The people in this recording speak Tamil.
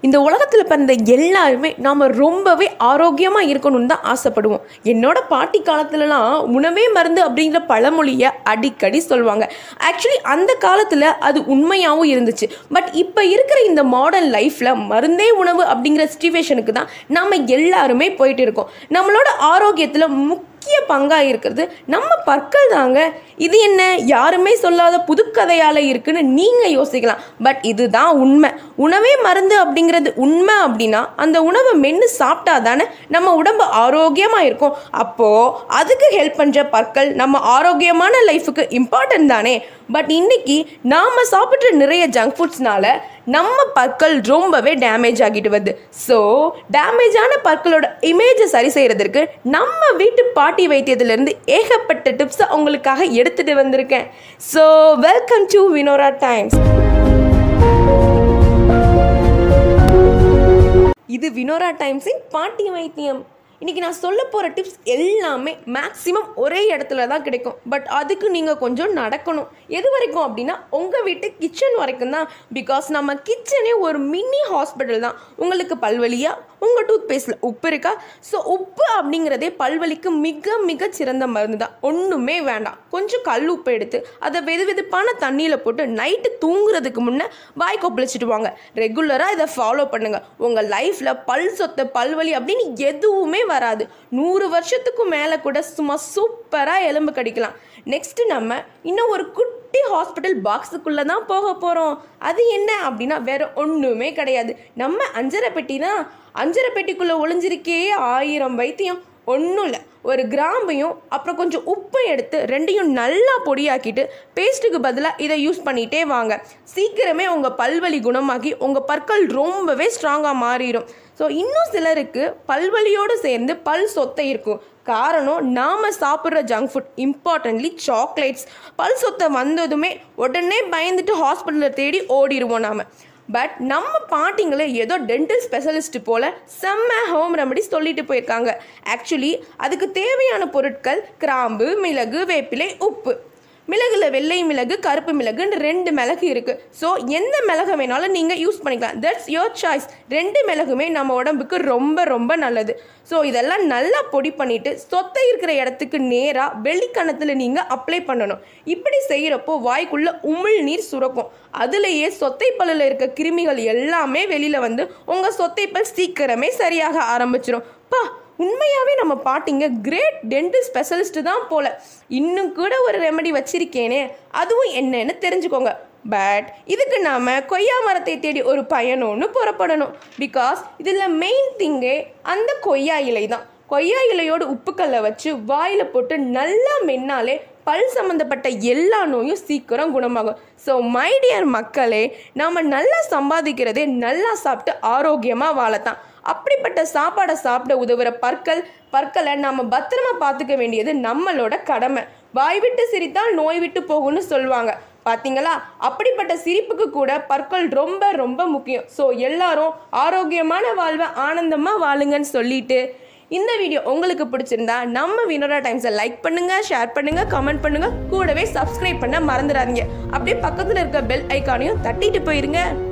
இந்த உலகத்தில் பிறந்த எல்லாருமே நாம் ரொம்பவே ஆரோக்கியமாக இருக்கணும்னு தான் ஆசைப்படுவோம் என்னோட பாட்டி காலத்துலலாம் உணவே மருந்து அப்படிங்கிற பழமொழியை அடிக்கடி சொல்லுவாங்க ஆக்சுவலி அந்த காலத்தில் அது உண்மையாகவும் இருந்துச்சு பட் இப்போ இருக்கிற இந்த மாடர்ன் லைஃப்பில் மருந்தே உணவு அப்படிங்கிற சிச்சுவேஷனுக்கு தான் நாம் எல்லாருமே போயிட்டு இருக்கோம் நம்மளோட ஆரோக்கியத்தில் முக்கிய பங்காக இருக்கிறது நம்ம பற்கள் தாங்க இது என்ன யாருமே சொல்லாத புதுக்கதையால் இருக்குன்னு நீங்கள் யோசிக்கலாம் பட் இதுதான் உண்மை உணவே மருந்து அப்படிங்கிறது உண்மை அப்படின்னா அந்த உணவை மென்று சாப்பிட்டா தானே நம்ம உடம்பு ஆரோக்கியமாக இருக்கும் அப்போது அதுக்கு ஹெல்ப் பண்ணுற பற்கள் நம்ம ஆரோக்கியமான லைஃபுக்கு இம்பார்ட்டன்ட் தானே பட் இன்னைக்கு நாம் சாப்பிட்ற நிறைய ஜங்க் ஃபுட்ஸ்னால நம்ம பற்கள் ரொம்பவே டேமேஜ் ஆகிட்டு வருது ஸோ டேமேஜான பற்களோட இமேஜை சரி செய்கிறதுக்கு நம்ம வீட்டு பாட்டி வைத்தியத்திலேருந்து ஏகப்பட்ட டிப்ஸை உங்களுக்காக எடுத்துகிட்டு வந்திருக்கேன் so welcome to Vinora times இது வினோரா டைம்ஸின் பாட்டி வைத்தியம் இன்றைக்கி நான் சொல்ல போகிற டிப்ஸ் எல்லாமே மேக்ஸிமம் ஒரே இடத்துல தான் கிடைக்கும் பட் அதுக்கு நீங்கள் கொஞ்சம் நடக்கணும் எது வரைக்கும் அப்படின்னா உங்கள் வீட்டு கிச்சன் வரைக்கும் தான் பிகாஸ் நம்ம கிச்சனே ஒரு மினி ஹாஸ்பிட்டல் தான் உங்களுக்கு பல்வலியா உங்கள் டூத் பேஸ்ட்டில் உப்பு இருக்கா ஸோ உப்பு அப்படிங்கிறதே பல்வலிக்கு மிக மிக சிறந்த மருந்து தான் ஒன்றுமே வேண்டாம் கொஞ்சம் கல் உப்பு எடுத்து அதை வெது வெதுப்பான தண்ணியில் போட்டு நைட்டு தூங்குறதுக்கு முன்னே வாய் கொப்பளிச்சிட்டு வாங்க ரெகுலராக இதை ஃபாலோ பண்ணுங்கள் உங்கள் லைஃப்பில் பல் சொத்த பல்வலி அப்படின்னு எதுவுமே வராது நூறு வருஷத்துக்கும் மேலே கூட சும்மா சூப்பராக எலும்பு கடிக்கலாம் நெக்ஸ்ட் நம்ம இன்னும் ஒரு குட்டி ஹாஸ்பிட்டல் பாக்ஸுக்குள்ளே தான் போக போகிறோம் அது என்ன அப்படின்னா வேற ஒன்றுமே கிடையாது நம்ம அஞ்சரை பெட்டி தான் அஞ்சரை பெட்டிக்குள்ளே ஒளிஞ்சிருக்கே ஆயிரம் வைத்தியம் ஒன்றும் இல்லை ஒரு கிராம்பையும் அப்புறம் கொஞ்சம் உப்பை எடுத்து ரெண்டையும் நல்லா பொடியாக்கிட்டு பேஸ்ட்டுக்கு பதிலாக இதை யூஸ் பண்ணிகிட்டே வாங்க சீக்கிரமே உங்கள் பல்வலி குணமாகி உங்கள் பற்கள் ரொம்பவே ஸ்ட்ராங்காக மாறிடும் ஸோ இன்னும் சிலருக்கு பல்வலியோடு சேர்ந்து பல் சொத்தை இருக்கும் காரணம் நாம் சாப்பிட்ற ஜங்க் ஃபுட் இம்பார்ட்டன்ட்லி சாக்லேட்ஸ் பல் சொத்தை வந்ததுமே உடனே பயந்துட்டு ஹாஸ்பிட்டலில் தேடி ஓடிடுவோம் நாம் பட் நம்ம பாட்டிங்களை ஏதோ டென்டல் ஸ்பெஷலிஸ்ட் போல் செம்ம ஹோம் ரெமடிஸ் சொல்லிட்டு போயிருக்காங்க ஆக்சுவலி அதுக்கு தேவையான பொருட்கள் கிராம்பு மிளகு வேப்பிலை உப்பு மிளகுல வெள்ளை மிளகு கருப்பு மிளகுன்னு ரெண்டு மிளகு இருக்குது ஸோ எந்த மிளகு வேணாலும் நீங்கள் யூஸ் பண்ணிக்கலாம் தட்ஸ் யோர் சாய்ஸ் ரெண்டு மிளகுமே நம்ம உடம்புக்கு ரொம்ப ரொம்ப நல்லது ஸோ இதெல்லாம் நல்லா பொடி பண்ணிவிட்டு சொத்தை இருக்கிற இடத்துக்கு நேராக வெள்ளிக்கணத்தில் நீங்கள் அப்ளை பண்ணணும் இப்படி செய்கிறப்போ வாய்க்குள்ளே உமிழ் நீர் சுரக்கும் அதுலேயே சொத்தை பல்லில் இருக்க கிருமிகள் எல்லாமே வெளியில் வந்து உங்கள் சொத்தை பல் சீக்கிரமே சரியாக ஆரம்பிச்சிடும் பா உண்மையாகவே நம்ம பாட்டிங்க கிரேட் டென்டல் ஸ்பெஷலிஸ்ட் தான் போல இன்னும் கூட ஒரு ரெமெடி வச்சிருக்கேனே அதுவும் என்னன்னு தெரிஞ்சுக்கோங்க பட் இதுக்கு நாம் கொய்யா மரத்தை தேடி ஒரு பயணம்னு புறப்படணும் பிகாஸ் இதில் மெயின் திங்கே அந்த கொய்யா இலை தான் கொய்யா இலையோட உப்புக்கல்லை வச்சு வாயில் போட்டு நல்லா மென்னாலே பல் சம்மந்தப்பட்ட எல்லா நோயும் சீக்கிரம் குணமாகும் ஸோ மை டியர் மக்களே நாம் நல்லா சம்பாதிக்கிறதே நல்லா சாப்பிட்டு ஆரோக்கியமாக வாழத்தான் அப்படிப்பட்ட சாப்பாடை சாப்பிட உதவுற பற்கள் பற்களை நாம் பத்திரமா பார்த்துக்க வேண்டியது நம்மளோட கடமை வாய் விட்டு சிரித்தால் நோய் விட்டு போகும்னு சொல்லுவாங்க பார்த்தீங்களா அப்படிப்பட்ட சிரிப்புக்கு கூட பற்கள் ரொம்ப ரொம்ப முக்கியம் ஸோ எல்லாரும் ஆரோக்கியமான வாழ்வை ஆனந்தமாக வாழுங்கன்னு சொல்லிட்டு இந்த வீடியோ உங்களுக்கு பிடிச்சிருந்தா நம்ம வினோரா டைம்ஸை லைக் பண்ணுங்க ஷேர் பண்ணுங்க கமெண்ட் பண்ணுங்க கூடவே சப்ஸ்கிரைப் பண்ண மறந்துடாதீங்க அப்படியே பக்கத்தில் இருக்க பெல் ஐக்கானையும் தட்டிட்டு போயிருங்க